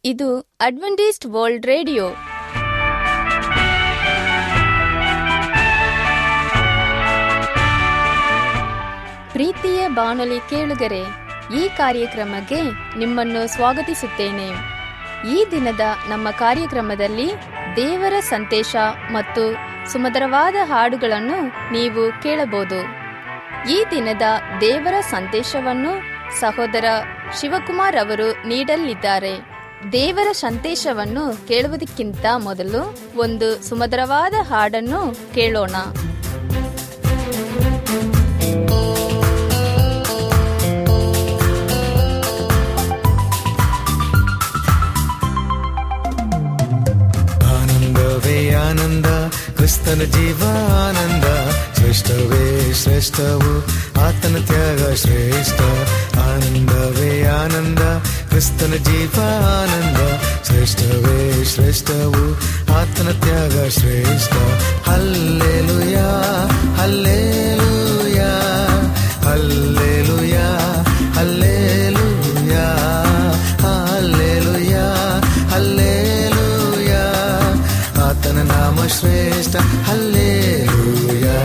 ಇದು Adventist world radio ಪ್ರೀತಿಯ ಬಾನುಲಿ ಕೇಳುಗರೆ ಈ ಕಾರ್ಯಕ್ರಮಕ್ಕೆ ನಿಮ್ಮನ್ನು ಸ್ವಾಗತಿಸುತ್ತೇನೆ ಈ ದಿನದ ನಮ್ಮ ಕಾರ್ಯಕ್ರಮದಲ್ಲಿ ದೇವರ ಸಂದೇಶ ಮತ್ತು ಸುಮಧುರವಾದ ಹಾಡುಗಳನ್ನು ನೀವು ಕೇಳಬಹುದು ಈ ದಿನದ ದೇವರ ಸಂದೇಶವನ್ನು ಸಹೋದರ ಶಿವಕುಮಾರ್ ಅವರು ನೀಡಲಿದ್ದಾರೆ ದೇವರ ಸಂದೇಶವನ್ನು ಕೇಳುವುದಕ್ಕಿಂತ ಮೊದಲು ಒಂದು ಸುಮಧುರವಾದ ಹಾಡನ್ನು ಕೇಳೋಣ ಆನಂದವೇ ಆನಂದ ಕ್ರಿಸ್ತನ ಜೀವಾನಂದ ಶ್ರೇಷ್ಠವೇ ಶ್ರೇಷ್ಠವು ಆತನ ತ್ಯಾಗ ಶ್ರೇಷ್ಠ ಆನಂದವೇ ಆನಂದ ಕ್ರಿಸ್ತನ ಜೀವಾನಂದ ಶ್ರೇಷ್ಠವೇ ಶ್ರೇಷ್ಠವು ಆತನ ತ್ಯಾಗ ಶ್ರೇಷ್ಠ hallelujah hallelujah hallelujah hallelujah hallelujah hallelujah ಆತನ ನಾಮ ಶ್ರೇಷ್ಠ ಹಲ್ಲೆಲುಯಾ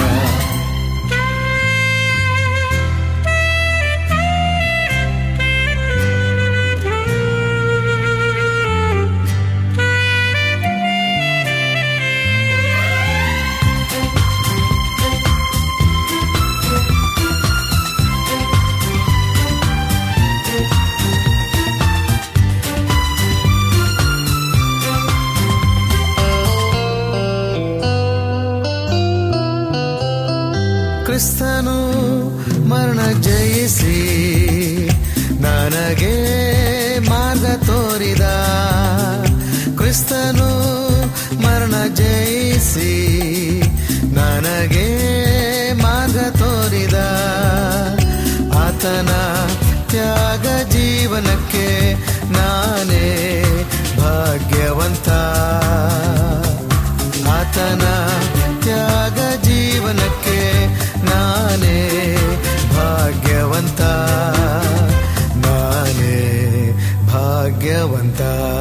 ಕ್ರಿಸ್ತನು ಮರಣ ಜಯಿಸಿ ನನಗೆ ಮಾರ್ಗ ತೋರಿದ ಕ್ರಿಸ್ತನು ಮರಣ ಜಯಿಸಿ ನನಗೆ ಮಾರ್ಗ ತೋರಿದ ಆತನ ತ್ಯಾಗ ಜೀವನಕ್ಕೆ ನಾನೇ ಭಾಗ್ಯವಂತ ಆತನ ತ್ಯಾಗ ಜೀವನಕ್ಕೆ ನಾನೇ ಭಾಗ್ಯವಂತ ನಾನೇ ಭಾಗ್ಯವಂತ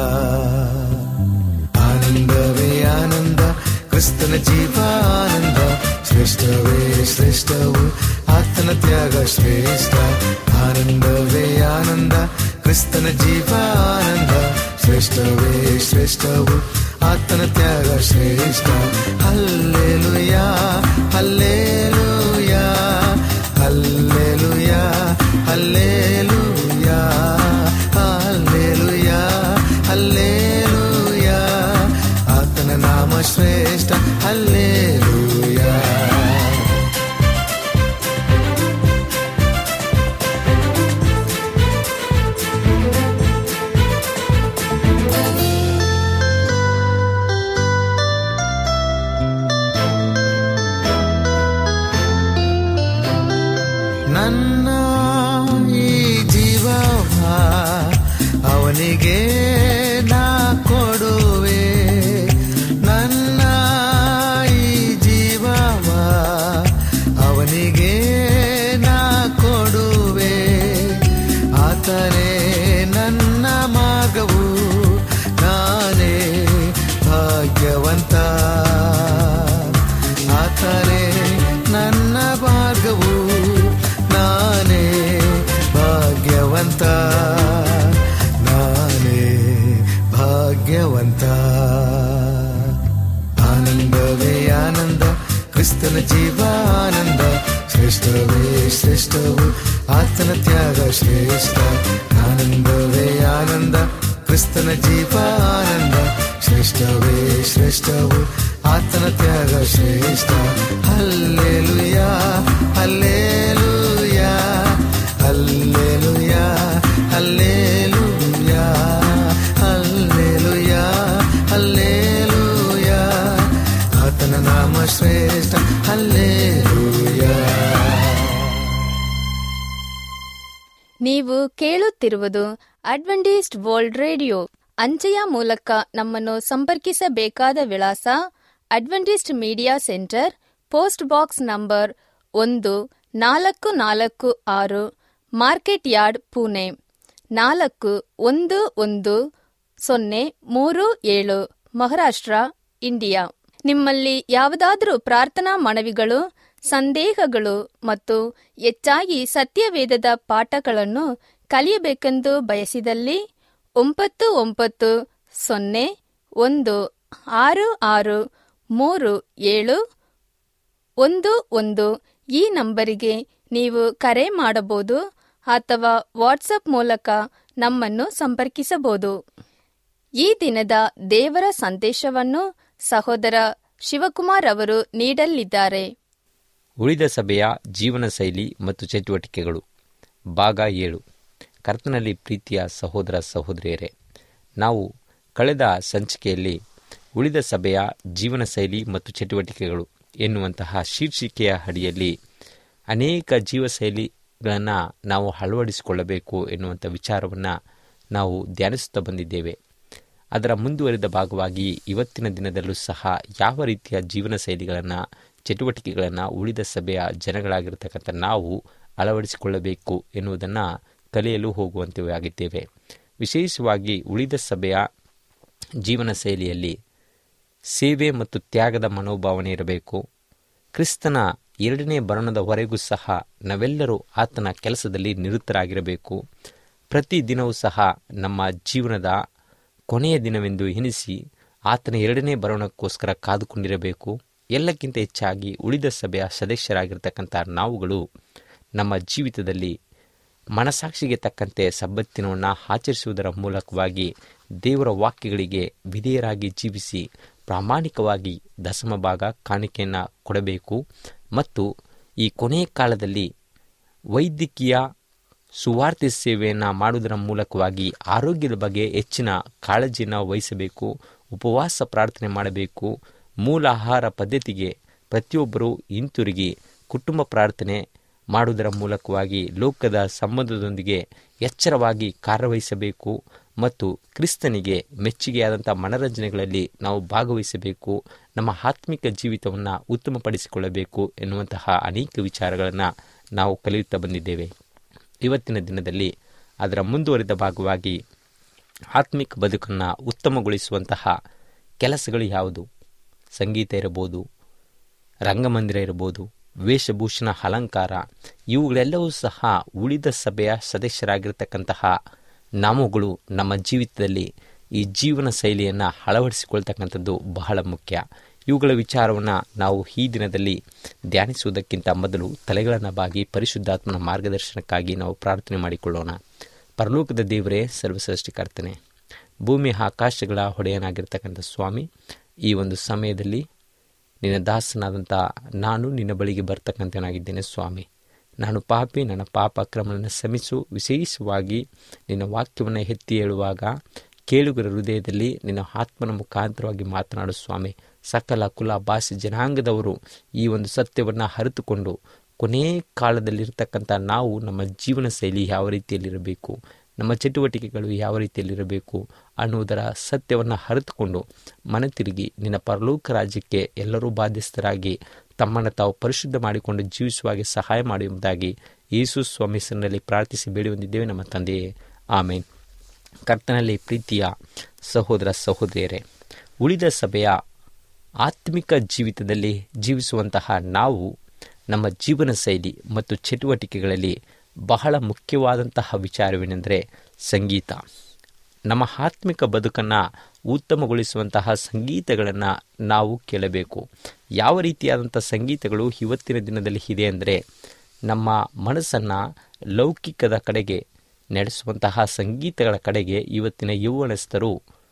ಆನಂದವೇ ಆನಂದ ಕ್ರಿಸ್ತನ ಜೀವಾನಂದ ಶ್ರೇಷ್ಠವೇ ಶ್ರೇಷ್ಠವು ಆತನ ತ್ಯಾಗ ಶ್ರೇಷ್ಠ ಆನಂದವೇ ಆನಂದ ಕ್ರಿಸ್ತನ ಜೀವಾನಂದ ಶ್ರೇಷ್ಠವೇ ಶ್ರೇಷ್ಠವು ಆತನ ತ್ಯಾಗ ಶ್ರೇಷ್ಠ hallelujah hallelujah hallelujah hallelujah hallelujah hallelujah ಆತನ ನಾಮ ಶ್ರೇಷ್ಠ ಹಲ್ಲೆಲುಯಾ ನನ್ನ ಈ ಜೀವವ ಅವನಿಗೆ ನಾ ಕೊಡುವೆ ನನ್ನ ಈ ಜೀವವ ಅವನಿಗೆ ನಾ ಕೊಡುವೆ ಆತನೇ ನನ್ನ ಮಾರ್ಗವು ನಾನೇ ಭಾಗ್ಯವಂತ ಆತನೇ ನನ್ನ ಮಾರ್ಗವು ನಾನೇ ಭಾಗ್ಯವಂತ ನಾನೇ ಭಾಗ್ಯವಂತ ಆನಂದವೇ ಆನಂದ ಕ್ರಿಸ್ತನ ಜೀವಾನಂದ ಶ್ರೇಷ್ಠವೇ ಶ್ರೇಷ್ಠವು ಆತನ ತ್ಯಾಗ ಶ್ರೇಷ್ಠ ಆನಂದವೇ ಆನಂದ ಕ್ರಿಸ್ತನ ಜೀವಾನಂದ ಶ್ರೇಷ್ಠವೇ ಶ್ರೇಷ್ಠವು ಆತನ ತ್ಯಾಗ ಶ್ರೇಷ್ಠ hallelujah hallelujah hallelujah hallelujah hallelujah hallelujah ಆತನ ನಾಮ ಶ್ರೇಷ್ಠ ಹಲ್ಲೆಲುಯಾ ನೀವು ಕೇಳುತ್ತಿರುವುದು ಅಡ್ವೆಂಟಿಸ್ಟ್ ವರ್ಲ್ಡ್ ರೇಡಿಯೋ ಅಂಚೆಯ ಮೂಲಕ ನಮ್ಮನ್ನು ಸಂಪರ್ಕಿಸಬೇಕಾದ ವಿಳಾಸ Adventist media centre post box number ಒಂದು ನಾಲ್ಕು ನಾಲ್ಕು ಆರು ಮಾರ್ಕೆಟ್ ಯಾರ್ಡ್ ಪುಣೆ ನಾಲ್ಕು ಒಂದು ಒಂದು ಸೊನ್ನೆ ಮೂರು ಏಳು ಮಹಾರಾಷ್ಟ್ರ ಇಂಡಿಯಾ ನಿಮ್ಮಲ್ಲಿ ಯಾವುದಾದರೂ ಪ್ರಾರ್ಥನಾ ಮನವಿಗಳು ಸಂದೇಹಗಳು ಮತ್ತು ಹೆಚ್ಚಾಗಿ ಸತ್ಯವೇದದ ಪಾಠಗಳನ್ನು ಕಲಿಯಬೇಕೆಂದು ಬಯಸಿದಲ್ಲಿ ಒಂಬತ್ತು ಒಂಬತ್ತು ಸೊನ್ನೆ ಒಂದು ಆರು ಆರು ಮೂರು ಏಳು ಒಂದು ಒಂದು ಈ ನಂಬರಿಗೆ ನೀವು ಕರೆ ಮಾಡಬಹುದು ಅಥವಾ ವಾಟ್ಸಪ್ ಮೂಲಕ ನಮ್ಮನ್ನು ಸಂಪರ್ಕಿಸಬಹುದು ಈ ದಿನದ ದೇವರ ಸಂದೇಶವನ್ನು ಸಹೋದರ ಶಿವಕುಮಾರ್ ಅವರು ನೀಡಲಿದ್ದಾರೆ ಉಳಿದ ಸಭೆಯ ಜೀವನ ಶೈಲಿ ಮತ್ತು ಚಟುವಟಿಕೆಗಳು ಭಾಗ ಏಳು ಕರ್ತನಲ್ಲಿ ಪ್ರೀತಿಯ ಸಹೋದರ ಸಹೋದರಿಯರೇ ನಾವು ಕಳೆದ ಸಂಚಿಕೆಯಲ್ಲಿ ಉಳಿದ ಸಭೆಯ ಜೀವನ ಶೈಲಿ ಮತ್ತು ಚಟುವಟಿಕೆಗಳು ಎನ್ನುವಂತಹ ಶೀರ್ಷಿಕೆಯ ಅಡಿಯಲ್ಲಿ ಅನೇಕ ಜೀವಶೈಲಿಗಳನ್ನು ನಾವು ಅಳವಡಿಸಿಕೊಳ್ಳಬೇಕು ಎನ್ನುವಂಥ ವಿಚಾರವನ್ನು ನಾವು ಧ್ಯಾನಿಸುತ್ತಾ ಬಂದಿದ್ದೇವೆ ಅದರ ಮುಂದುವರಿದ ಭಾಗವಾಗಿ ಇವತ್ತಿನ ದಿನದಲ್ಲೂ ಸಹ ಯಾವ ರೀತಿಯ ಜೀವನ ಶೈಲಿಗಳನ್ನು ಚಟುವಟಿಕೆಗಳನ್ನು ಉಳಿದ ಸಭೆಯ ಜನಗಳಾಗಿರ್ತಕ್ಕಂಥ ನಾವು ಅಳವಡಿಸಿಕೊಳ್ಳಬೇಕು ಎನ್ನುವುದನ್ನು ಕಲಿಯಲು ಹೋಗುವಂತೆ ಆಗಿದ್ದೇವೆ ವಿಶೇಷವಾಗಿ ಉಳಿದ ಸಭೆಯ ಜೀವನ ಶೈಲಿಯಲ್ಲಿ ಸೇವೆ ಮತ್ತು ತ್ಯಾಗದ ಮನೋಭಾವನೆ ಇರಬೇಕು ಕ್ರಿಸ್ತನ ಎರಡನೇ ಬರಣದವರೆಗೂ ಸಹ ನಾವೆಲ್ಲರೂ ಆತನ ಕೆಲಸದಲ್ಲಿ ನಿರತರಾಗಿರಬೇಕು ಪ್ರತಿ ದಿನವೂ ಸಹ ನಮ್ಮ ಜೀವನದ ಕೊನೆಯ ದಿನವೆಂದು ಎನಿಸಿ ಆತನ ಎರಡನೇ ಬರೋಣಕ್ಕೋಸ್ಕರ ಕಾದುಕೊಂಡಿರಬೇಕು ಎಲ್ಲಕ್ಕಿಂತ ಹೆಚ್ಚಾಗಿ ಉಳಿದ ಸಭೆಯ ಸದಸ್ಯರಾಗಿರ್ತಕ್ಕಂಥ ನಾವುಗಳು ನಮ್ಮ ಜೀವಿತದಲ್ಲಿ ಮನಸಾಕ್ಷಿಗೆ ತಕ್ಕಂತೆ ಸಬ್ಬತ್ತಿನವನ್ನು ಆಚರಿಸುವುದರ ಮೂಲಕವಾಗಿ ದೇವರ ವಾಕ್ಯಗಳಿಗೆ ವಿಧೇಯರಾಗಿ ಜೀವಿಸಿ ಪ್ರಾಮಾಣಿಕವಾಗಿ ದಶಮ ಭಾಗ ಕಾಣಿಕೆಯನ್ನು ಕೊಡಬೇಕು ಮತ್ತು ಈ ಕೊನೆಯ ಕಾಲದಲ್ಲಿ ವೈದ್ಯಕೀಯ ಸುವಾರ್ತೆ ಸೇವೆಯನ್ನು ಮಾಡುವುದರ ಮೂಲಕವಾಗಿ ಆರೋಗ್ಯದ ಬಗ್ಗೆ ಹೆಚ್ಚಿನ ಕಾಳಜಿಯನ್ನು ವಹಿಸಬೇಕು ಉಪವಾಸ ಪ್ರಾರ್ಥನೆ ಮಾಡಬೇಕು ಮೂಲ ಆಹಾರ ಪದ್ಧತಿಗೆ ಪ್ರತಿಯೊಬ್ಬರೂ ಹಿಂತಿರುಗಿ ಕುಟುಂಬ ಪ್ರಾರ್ಥನೆ ಮಾಡುವುದರ ಮೂಲಕವಾಗಿ ಲೋಕದ ಸಂಬಂಧದೊಂದಿಗೆ ಎಚ್ಚರವಾಗಿ ಕಾರ್ಯವಹಿಸಬೇಕು ಮತ್ತು ಕ್ರಿಸ್ತನಿಗೆ ಮೆಚ್ಚುಗೆಯಾದಂಥ ಮನರಂಜನೆಗಳಲ್ಲಿ ನಾವು ಭಾಗವಹಿಸಬೇಕು ನಮ್ಮ ಆತ್ಮಿಕ ಜೀವಿತವನ್ನು ಉತ್ತಮಪಡಿಸಿಕೊಳ್ಳಬೇಕು ಎನ್ನುವಂತಹ ಅನೇಕ ವಿಚಾರಗಳನ್ನು ನಾವು ಕಲಿಯುತ್ತಾ ಬಂದಿದ್ದೇವೆ ಇವತ್ತಿನ ದಿನದಲ್ಲಿ ಅದರ ಮುಂದುವರಿದ ಭಾಗವಾಗಿ ಆತ್ಮಿಕ ಬದುಕನ್ನು ಉತ್ತಮಗೊಳಿಸುವಂತಹ ಕೆಲಸಗಳು ಯಾವುದು ಸಂಗೀತ ಇರಬಹುದು ರಂಗಮಂದಿರ ಇರಬಹುದು ವೇಷಭೂಷಣ ಅಲಂಕಾರ ಇವುಗಳೆಲ್ಲವೂ ಸಹ ಉಳಿದ ಸಭೆಯ ಸದಸ್ಯರಾಗಿರ್ತಕ್ಕಂತಹ ನಾವುಗಳು ನಮ್ಮ ಜೀವಿತದಲ್ಲಿ ಈ ಜೀವನ ಶೈಲಿಯನ್ನು ಅಳವಡಿಸಿಕೊಳ್ತಕ್ಕಂಥದ್ದು ಬಹಳ ಮುಖ್ಯ ಇವುಗಳ ವಿಚಾರವನ್ನು ನಾವು ಈ ದಿನದಲ್ಲಿ ಧ್ಯಾನಿಸುವುದಕ್ಕಿಂತ ಮೊದಲು ತಲೆಗಳನ್ನು ಬಾಗಿ ಪರಿಶುದ್ಧಾತ್ಮನ ಮಾರ್ಗದರ್ಶನಕ್ಕಾಗಿ ನಾವು ಪ್ರಾರ್ಥನೆ ಮಾಡಿಕೊಳ್ಳೋಣ ಪರಲೋಕದ ದೇವರೇ ಸರ್ವಸೃಷ್ಟಿಕರ್ತನೆ ಭೂಮಿ ಆಕಾಶಗಳ ಹೊಡೆಯನಾಗಿರ್ತಕ್ಕಂಥ ಸ್ವಾಮಿ ಈ ಒಂದು ಸಮಯದಲ್ಲಿ ನಿನ್ನ ದಾಸನಾದಂಥ ನಾನು ನಿನ್ನ ಬಳಿಗೆ ಬರ್ತಕ್ಕಂಥನಾಗಿದ್ದೇನೆ ಸ್ವಾಮಿ ನಾನು ಪಾಪಿ ನನ್ನ ಪಾಪ ಅಕ್ರಮವನ್ನು ಶ್ರಮಿಸು ವಿಶೇಷವಾಗಿ ನಿನ್ನ ವಾಕ್ಯವನ್ನು ಎತ್ತಿ ಹೇಳುವಾಗ ಕೇಳುಗರ ಹೃದಯದಲ್ಲಿ ನಿನ್ನ ಆತ್ಮನ ಮುಖಾಂತರವಾಗಿ ಮಾತನಾಡು ಸ್ವಾಮಿ ಸಕಲ ಕುಲ ಭಾಷೆ ಜನಾಂಗದವರು ಈ ಒಂದು ಸತ್ಯವನ್ನು ಅರಿತುಕೊಂಡು ಕೊನೇ ಕಾಲದಲ್ಲಿರ್ತಕ್ಕಂಥ ನಾವು ನಮ್ಮ ಜೀವನ ಶೈಲಿ ಯಾವ ರೀತಿಯಲ್ಲಿರಬೇಕು ನಮ್ಮ ಚಟುವಟಿಕೆಗಳು ಯಾವ ರೀತಿಯಲ್ಲಿರಬೇಕು ಅನ್ನುವುದರ ಸತ್ಯವನ್ನು ಅರಿತುಕೊಂಡು ಮನೆ ತಿರುಗಿ ನಿನ್ನ ಪರಲೋಕ ರಾಜ್ಯಕ್ಕೆ ಎಲ್ಲರೂ ಬಾಧ್ಯಸ್ಥರಾಗಿ ತಮ್ಮನ್ನು ತಾವು ಪರಿಶುದ್ಧ ಮಾಡಿಕೊಂಡು ಜೀವಿಸುವಾಗೆ ಸಹಾಯ ಮಾಡುವುದಾಗಿ ಯೇಸು ಸ್ವಾಮೀಸನಲ್ಲಿ ಪ್ರಾರ್ಥಿಸಿ ಬೇಡಿ ಹೊಂದಿದ್ದೇವೆ ನಮ್ಮ ತಂದೆಯೇ ಆಮೇನ್ ಕರ್ತನಲ್ಲಿ ಪ್ರೀತಿಯ ಸಹೋದರ ಸಹೋದರಿಯರೇ ಉಳಿದ ಸಭೆಯ ಆತ್ಮಿಕ ಜೀವಿತದಲ್ಲಿ ಜೀವಿಸುವಂತಹ ನಾವು ನಮ್ಮ ಜೀವನ ಶೈಲಿ ಮತ್ತು ಚಟುವಟಿಕೆಗಳಲ್ಲಿ ಬಹಳ ಮುಖ್ಯವಾದಂತಹ ವಿಚಾರವೇನೆಂದರೆ ಸಂಗೀತ ನಮ್ಮ ಆತ್ಮಿಕ ಬದುಕನ್ನು ಉತ್ತಮಗೊಳಿಸುವಂತಹ ಸಂಗೀತಗಳನ್ನು ನಾವು ಕೇಳಬೇಕು ಯಾವ ರೀತಿಯಾದಂಥ ಸಂಗೀತಗಳು ಇವತ್ತಿನ ದಿನದಲ್ಲಿ ಇದೆ ಅಂದರೆ ನಮ್ಮ ಮನಸ್ಸನ್ನು ಲೌಕಿಕದ ಕಡೆಗೆ ನಡೆಸುವಂತಹ ಸಂಗೀತಗಳ ಕಡೆಗೆ ಇವತ್ತಿನ ಯೌವನಸ್ಥರು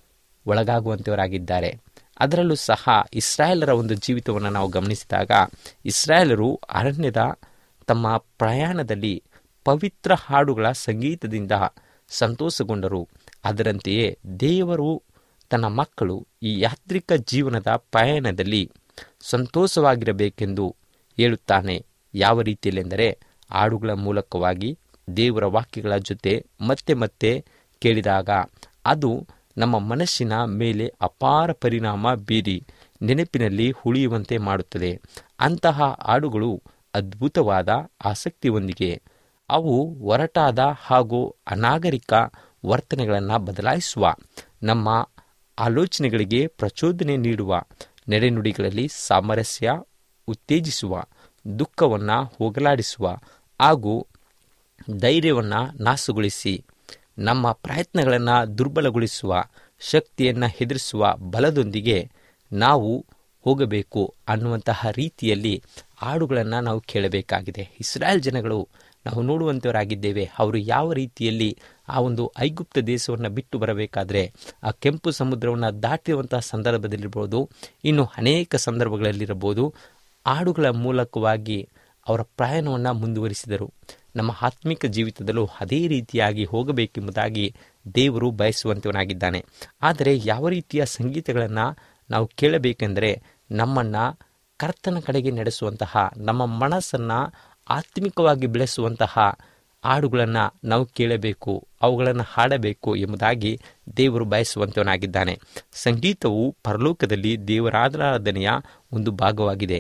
ಒಳಗಾಗುವಂಥವರಾಗಿದ್ದಾರೆ ಅದರಲ್ಲೂ ಸಹ ಇಸ್ರಾಯೇಲರ ಒಂದು ಜೀವಿತವನ್ನು ನಾವು ಗಮನಿಸಿದಾಗ ಇಸ್ರಾಯೇಲರು ಅರಣ್ಯದ ತಮ್ಮ ಪ್ರಯಾಣದಲ್ಲಿ ಪವಿತ್ರ ಹಾಡುಗಳ ಸಂಗೀತದಿಂದ ಸಂತೋಷಗೊಂಡರು ಅದರಂತೆಯೇ ದೇವರು ತನ್ನ ಮಕ್ಕಳು ಈ ಯಾತ್ರಿಕ ಜೀವನದ ಪಯಣದಲ್ಲಿ ಸಂತೋಷವಾಗಿರಬೇಕೆಂದು ಹೇಳುತ್ತಾನೆ ಯಾವ ರೀತಿಯಲ್ಲೆಂದರೆ ಹಾಡುಗಳ ಮೂಲಕವಾಗಿ ದೇವರ ವಾಕ್ಯಗಳ ಜೊತೆ ಮತ್ತೆ ಮತ್ತೆ ಕೇಳಿದಾಗ ಅದು ನಮ್ಮ ಮನಸ್ಸಿನ ಮೇಲೆ ಅಪಾರ ಪರಿಣಾಮ ಬೀರಿ ನೆನಪಿನಲ್ಲಿ ಉಳಿಯುವಂತೆ ಮಾಡುತ್ತದೆ ಅಂತಹ ಹಾಡುಗಳು ಅದ್ಭುತವಾದ ಆಸಕ್ತಿಯೊಂದಿಗೆ ಅವು ಒರಟಾದ ಹಾಗೂ ಅನಾಗರಿಕ ವರ್ತನೆಗಳನ್ನು ಬದಲಾಯಿಸುವ ನಮ್ಮ ಆಲೋಚನೆಗಳಿಗೆ ಪ್ರಚೋದನೆ ನೀಡುವ ನಡೆನುಡಿಗಳಲ್ಲಿ ಸಾಮರಸ್ಯ ಉತ್ತೇಜಿಸುವ ದುಃಖವನ್ನು ಹೋಗಲಾಡಿಸುವ ಹಾಗೂ ಧೈರ್ಯವನ್ನು ನಾಶಗೊಳಿಸಿ ನಮ್ಮ ಪ್ರಯತ್ನಗಳನ್ನು ದುರ್ಬಲಗೊಳಿಸುವ ಶಕ್ತಿಯನ್ನು ಹೆದರಿಸುವ ಬಲದೊಂದಿಗೆ ನಾವು ಹೋಗಬೇಕು ಅನ್ನುವಂತಹ ರೀತಿಯಲ್ಲಿ ಹಾಡುಗಳನ್ನು ನಾವು ಕೇಳಬೇಕಾಗಿದೆ ಇಸ್ರಾಯೇಲ್ ಜನಗಳು ನಾವು ನೋಡುವಂಥವರಾಗಿದ್ದೇವೆ ಅವರು ಯಾವ ರೀತಿಯಲ್ಲಿ ಆ ಒಂದು ಐಗುಪ್ತ ದೇಶವನ್ನು ಬಿಟ್ಟು ಬರಬೇಕಾದ್ರೆ ಆ ಕೆಂಪು ಸಮುದ್ರವನ್ನು ದಾಟಿರುವಂತಹ ಸಂದರ್ಭದಲ್ಲಿರ್ಬೋದು ಇನ್ನು ಅನೇಕ ಸಂದರ್ಭಗಳಲ್ಲಿರಬಹುದು ಹಾಡುಗಳ ಮೂಲಕವಾಗಿ ಅವರ ಪ್ರಯಾಣವನ್ನು ಮುಂದುವರಿಸಿದರು ನಮ್ಮ ಆತ್ಮಿಕ ಜೀವಿತದಲ್ಲೂ ಅದೇ ರೀತಿಯಾಗಿ ಹೋಗಬೇಕೆಂಬುದಾಗಿ ದೇವರು ಬಯಸುವಂತವನಾಗಿದ್ದಾನೆ ಆದರೆ ಯಾವ ರೀತಿಯ ಸಂಗೀತಗಳನ್ನು ನಾವು ಕೇಳಬೇಕೆಂದರೆ ನಮ್ಮನ್ನು ಕರ್ತನ ಕಡೆಗೆ ನಡೆಸುವಂತಹ ನಮ್ಮ ಮನಸ್ಸನ್ನು ಆತ್ಮಿಕವಾಗಿ ಬೆಳೆಸುವಂತಹ ಹಾಡುಗಳನ್ನು ನಾವು ಕೇಳಬೇಕು ಅವುಗಳನ್ನು ಹಾಡಬೇಕು ಎಂಬುದಾಗಿ ದೇವರು ಬಯಸುವಂತವನಾಗಿದ್ದಾನೆ ಸಂಗೀತವು ಪರಲೋಕದಲ್ಲಿ ದೇವರಾರಾಧನೆಯ ಒಂದು ಭಾಗವಾಗಿದೆ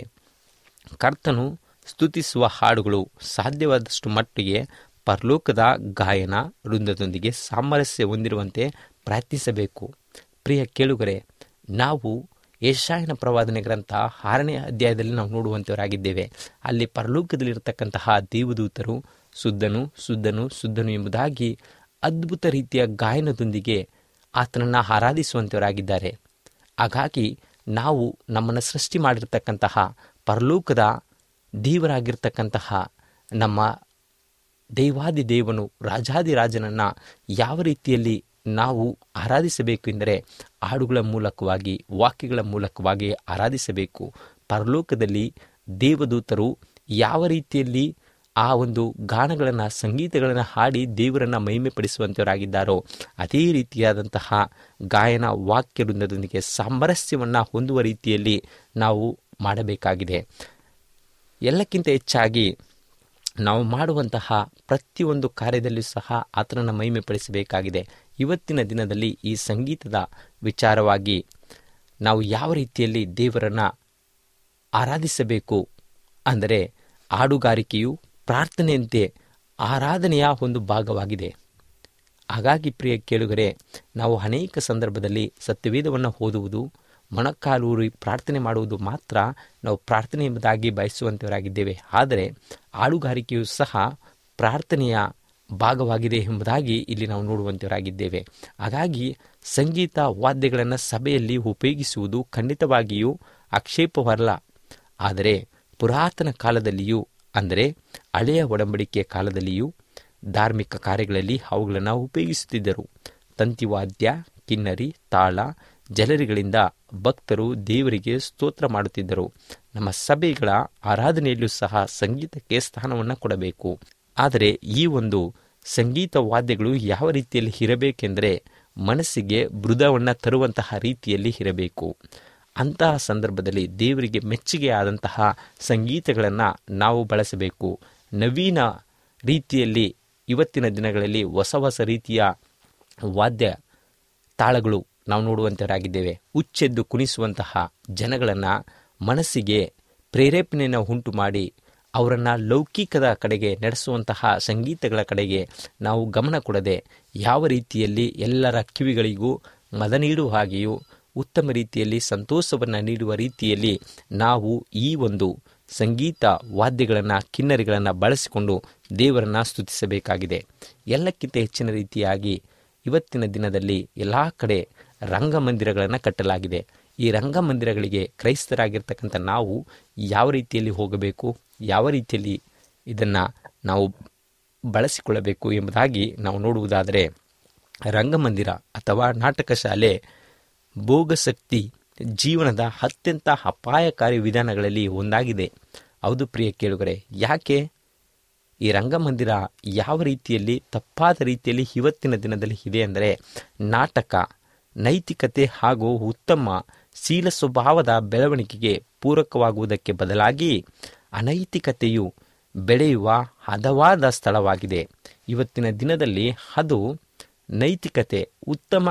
ಕರ್ತನು ಸ್ತುತಿಸುವ ಹಾಡುಗಳು ಸಾಧ್ಯವಾದಷ್ಟು ಮಟ್ಟಿಗೆ ಪರಲೋಕದ ಗಾಯನ ವೃಂದದೊಂದಿಗೆ ಸಾಮರಸ್ಯ ಹೊಂದಿರುವಂತೆ ಪ್ರಯತ್ನಿಸಬೇಕು ಪ್ರಿಯ ಕೇಳುಗರೆ ನಾವು ಏಷಾಯನ ಪ್ರವಾದನೆ ಗ್ರಂಥ ಆರನೇ ಅಧ್ಯಾಯದಲ್ಲಿ ನಾವು ನೋಡುವಂತವರಾಗಿದ್ದೇವೆ ಅಲ್ಲಿ ಪರಲೋಕದಲ್ಲಿರತಕ್ಕಂತಹ ದೇವದೂತರು ಶುದ್ಧನು ಶುದ್ಧನು ಶುದ್ಧನು ಎಂಬುದಾಗಿ ಅದ್ಭುತ ರೀತಿಯ ಗಾಯನದೊಂದಿಗೆ ಆತನನ್ನು ಆರಾಧಿಸುವಂತವರಾಗಿದ್ದಾರೆ ಹಾಗಾಗಿ ನಾವು ನಮ್ಮನ್ನು ಸೃಷ್ಟಿ ಮಾಡಿರ್ತಕ್ಕಂತಹ ಪರಲೋಕದ ದೇವರಾಗಿರ್ತಕ್ಕಂತಹ ನಮ್ಮ ದೇವಾದಿ ದೇವನು ರಾಜಾದಿರಾಜನನ್ನು ಯಾವ ರೀತಿಯಲ್ಲಿ ನಾವು ಆರಾಧಿಸಬೇಕು ಎಂದರೆ ಹಾಡುಗಳ ಮೂಲಕವಾಗಿ ವಾಕ್ಯಗಳ ಮೂಲಕವಾಗಿ ಆರಾಧಿಸಬೇಕು ಪರಲೋಕದಲ್ಲಿ ದೇವದೂತರು ಯಾವ ರೀತಿಯಲ್ಲಿ ಆ ಒಂದು ಗಾನಗಳನ್ನು ಸಂಗೀತಗಳನ್ನು ಹಾಡಿ ದೇವರನ್ನು ಮಹಿಮೆಪಡಿಸುವಂಥವರಾಗಿದ್ದಾರೋ ಅದೇ ರೀತಿಯಾದಂತಹ ಗಾಯನ ವಾಕ್ಯ ವೃಂದದೊಂದಿಗೆ ಸಾಮರಸ್ಯವನ್ನು ಹೊಂದುವ ರೀತಿಯಲ್ಲಿ ನಾವು ಮಾಡಬೇಕಾಗಿದೆ ಎಲ್ಲಕ್ಕಿಂತ ಹೆಚ್ಚಾಗಿ ನಾವು ಮಾಡುವಂತಹ ಪ್ರತಿಯೊಂದು ಕಾರ್ಯದಲ್ಲೂ ಸಹ ಆತನನ್ನು ಮಹಿಮೆಪಡಿಸಬೇಕಾಗಿದೆ ಇವತ್ತಿನ ದಿನದಲ್ಲಿ ಈ ಸಂಗೀತದ ವಿಚಾರವಾಗಿ ನಾವು ಯಾವ ರೀತಿಯಲ್ಲಿ ದೇವರನ್ನು ಆರಾಧಿಸಬೇಕು ಅಂದರೆ ಹಾಡುಗಾರಿಕೆಯು ಪ್ರಾರ್ಥನೆಯಂತೆ ಆರಾಧನೆಯ ಒಂದು ಭಾಗವಾಗಿದೆ ಹಾಗಾಗಿ ಪ್ರಿಯ ಕೇಳುಗರೆ ನಾವು ಅನೇಕ ಸಂದರ್ಭದಲ್ಲಿ ಸತ್ಯವೇದವನ್ನು ಓದುವುದು ಮೊಣಕಾಲೂರಿ ಪ್ರಾರ್ಥನೆ ಮಾಡುವುದು ಮಾತ್ರ ನಾವು ಪ್ರಾರ್ಥನೆ ಎಂಬುದಾಗಿ ಬಯಸುವಂತವರಾಗಿದ್ದೇವೆ ಆದರೆ ಹಾಡುಗಾರಿಕೆಯು ಸಹ ಪ್ರಾರ್ಥನೆಯ ಭಾಗವಾಗಿದೆ ಎಂಬುದಾಗಿ ಇಲ್ಲಿ ನಾವು ನೋಡುವಂತವರಾಗಿದ್ದೇವೆ ಹಾಗಾಗಿ ಸಂಗೀತ ವಾದ್ಯಗಳನ್ನು ಸಭೆಯಲ್ಲಿ ಉಪಯೋಗಿಸುವುದು ಖಂಡಿತವಾಗಿಯೂ ಆಕ್ಷೇಪವಲ್ಲ ಆದರೆ ಪುರಾತನ ಕಾಲದಲ್ಲಿಯೂ ಅಂದರೆ ಹಳೆಯ ಒಡಂಬಡಿಕೆಯ ಕಾಲದಲ್ಲಿಯೂ ಧಾರ್ಮಿಕ ಕಾರ್ಯಗಳಲ್ಲಿ ಅವುಗಳನ್ನು ಉಪಯೋಗಿಸುತ್ತಿದ್ದರು ತಂತಿವಾದ್ಯ ಕಿನ್ನರಿ ತಾಳ ಜಲರಿಗಳಿಂದ ಭಕ್ತರು ದೇವರಿಗೆ ಸ್ತೋತ್ರ ಮಾಡುತ್ತಿದ್ದರು ನಮ್ಮ ಸಭೆಗಳ ಆರಾಧನೆಯಲ್ಲೂ ಸಹ ಸಂಗೀತಕ್ಕೆ ಸ್ಥಾನವನ್ನು ಕೊಡಬೇಕು ಆದರೆ ಈ ಒಂದು ಸಂಗೀತ ವಾದ್ಯಗಳು ಯಾವ ರೀತಿಯಲ್ಲಿ ಇರಬೇಕೆಂದರೆ ಮನಸ್ಸಿಗೆ ಮೃದವನ್ನು ತರುವಂತಹ ರೀತಿಯಲ್ಲಿ ಇರಬೇಕು ಅಂತಹ ಸಂದರ್ಭದಲ್ಲಿ ದೇವರಿಗೆ ಮೆಚ್ಚುಗೆ ಆದಂತಹ ಸಂಗೀತಗಳನ್ನು ನಾವು ಬಳಸಬೇಕು ನವೀನ ರೀತಿಯಲ್ಲಿ ಇವತ್ತಿನ ದಿನಗಳಲ್ಲಿ ಹೊಸ ಹೊಸ ರೀತಿಯ ವಾದ್ಯ ತಾಳಗಳು ನಾವು ನೋಡುವಂತವರಾಗಿದ್ದೇವೆ ಹುಚ್ಚೆದ್ದು ಕುಣಿಸುವಂತಹ ಜನಗಳನ್ನು ಮನಸ್ಸಿಗೆ ಪ್ರೇರೇಪಣೆಯನ್ನು ಉಂಟು ಮಾಡಿ ಅವರನ್ನು ಲೌಕಿಕದ ಕಡೆಗೆ ನಡೆಸುವಂತಹ ಸಂಗೀತಗಳ ಕಡೆಗೆ ನಾವು ಗಮನ ಕೊಡದೆ ಯಾವ ರೀತಿಯಲ್ಲಿ ಎಲ್ಲರ ಕಿವಿಗಳಿಗೂ ಮದ ನೀಡುವ ಹಾಗೆಯೂ ಉತ್ತಮ ರೀತಿಯಲ್ಲಿ ಸಂತೋಷವನ್ನು ನೀಡುವ ರೀತಿಯಲ್ಲಿ ನಾವು ಈ ಒಂದು ಸಂಗೀತ ವಾದ್ಯಗಳನ್ನು ಕಿನ್ನರಿಗಳನ್ನು ಬಳಸಿಕೊಂಡು ದೇವರನ್ನು ಸ್ತುತಿಸಬೇಕಾಗಿದೆ ಎಲ್ಲಕ್ಕಿಂತ ಹೆಚ್ಚಿನ ರೀತಿಯಾಗಿ ಇವತ್ತಿನ ದಿನದಲ್ಲಿ ಎಲ್ಲ ಕಡೆ ರಂಗಮಂದಿರಗಳನ್ನು ಕಟ್ಟಲಾಗಿದೆ ಈ ರಂಗಮಂದಿರಗಳಿಗೆ ಕ್ರೈಸ್ತರಾಗಿರ್ತಕ್ಕಂಥ ನಾವು ಯಾವ ರೀತಿಯಲ್ಲಿ ಹೋಗಬೇಕು ಯಾವ ರೀತಿಯಲ್ಲಿ ಇದನ್ನು ನಾವು ಬಳಸಿಕೊಳ್ಳಬೇಕು ಎಂಬುದಾಗಿ ನಾವು ನೋಡುವುದಾದರೆ ರಂಗಮಂದಿರ ಅಥವಾ ನಾಟಕ ಶಾಲೆ ಭೋಗಶಕ್ತಿ ಜೀವನದ ಅತ್ಯಂತ ಅಪಾಯಕಾರಿ ವಿಧಾನಗಳಲ್ಲಿ ಒಂದಾಗಿದೆ ಹೌದು ಪ್ರಿಯ ಕೇಳುಗರೆ ಯಾಕೆ ಈ ರಂಗಮಂದಿರ ಯಾವ ರೀತಿಯಲ್ಲಿ ತಪ್ಪಾದ ರೀತಿಯಲ್ಲಿ ಇವತ್ತಿನ ದಿನದಲ್ಲಿ ಇದೆ ಅಂದರೆ ನಾಟಕ ನೈತಿಕತೆ ಹಾಗೂ ಉತ್ತಮ ಶೀಲ ಸ್ವಭಾವದ ಬೆಳವಣಿಗೆಗೆ ಪೂರಕವಾಗುವುದಕ್ಕೆ ಬದಲಾಗಿ ಅನೈತಿಕತೆಯು ಬೆಳೆಯುವ ಹದವಾದ ಸ್ಥಳವಾಗಿದೆ ಇವತ್ತಿನ ದಿನದಲ್ಲಿ ಅದು ನೈತಿಕತೆ ಉತ್ತಮ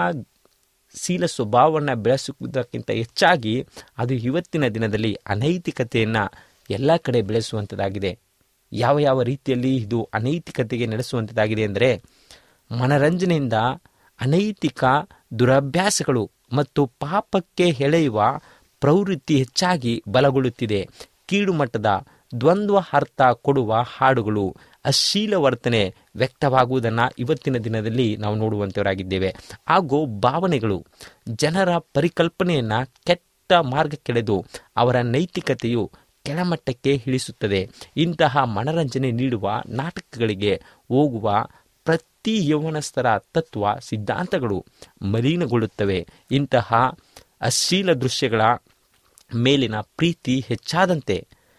ಶೀಲ ಸ್ವಭಾವವನ್ನು ಬೆಳೆಸುವುದಕ್ಕಿಂತ ಹೆಚ್ಚಾಗಿ ಅದು ಇವತ್ತಿನ ದಿನದಲ್ಲಿ ಅನೈತಿಕತೆಯನ್ನು ಎಲ್ಲ ಕಡೆ ಬೆಳೆಸುವಂಥದ್ದಾಗಿದೆ ಯಾವ ಯಾವ ರೀತಿಯಲ್ಲಿ ಇದು ಅನೈತಿಕತೆಗೆ ನಡೆಸುವಂಥದ್ದಾಗಿದೆ ಅಂದರೆ ಮನರಂಜನೆಯಿಂದ ಅನೈತಿಕ ದುರಭ್ಯಾಸಗಳು ಮತ್ತು ಪಾಪಕ್ಕೆ ಎಳೆಯುವ ಪ್ರವೃತ್ತಿ ಹೆಚ್ಚಾಗಿ ಬಲಗೊಳ್ಳುತ್ತಿದೆ ಕೀಳು ಮಟ್ಟದ ದ್ವಂದ್ವ ಅರ್ಥ ಕೊಡುವ ಹಾಡುಗಳು ಅಶ್ಲೀಲ ವರ್ತನೆ ವ್ಯಕ್ತವಾಗುವುದನ್ನು ಇವತ್ತಿನ ದಿನದಲ್ಲಿ ನಾವು ನೋಡುವಂತವರಾಗಿದ್ದೇವೆ ಹಾಗೂ ಭಾವನೆಗಳು ಜನರ ಪರಿಕಲ್ಪನೆಯನ್ನು ಕೆಟ್ಟ ಮಾರ್ಗಕ್ಕೆಳೆದು ಅವರ ನೈತಿಕತೆಯು ಕೆಳಮಟ್ಟಕ್ಕೆ ಇಳಿಸುತ್ತದೆ ಇಂತಹ ಮನರಂಜನೆ ನೀಡುವ ನಾಟಕಗಳಿಗೆ ಹೋಗುವ ಪ್ರತಿ ಯೌವನಸ್ಥರ ತತ್ವ ಸಿದ್ಧಾಂತಗಳು ಮಲಿನಗೊಳ್ಳುತ್ತವೆ ಇಂತಹ ಅಶ್ಲೀಲ ದೃಶ್ಯಗಳ ಮೇಲಿನ ಪ್ರೀತಿ ಹೆಚ್ಚಾದಂತೆ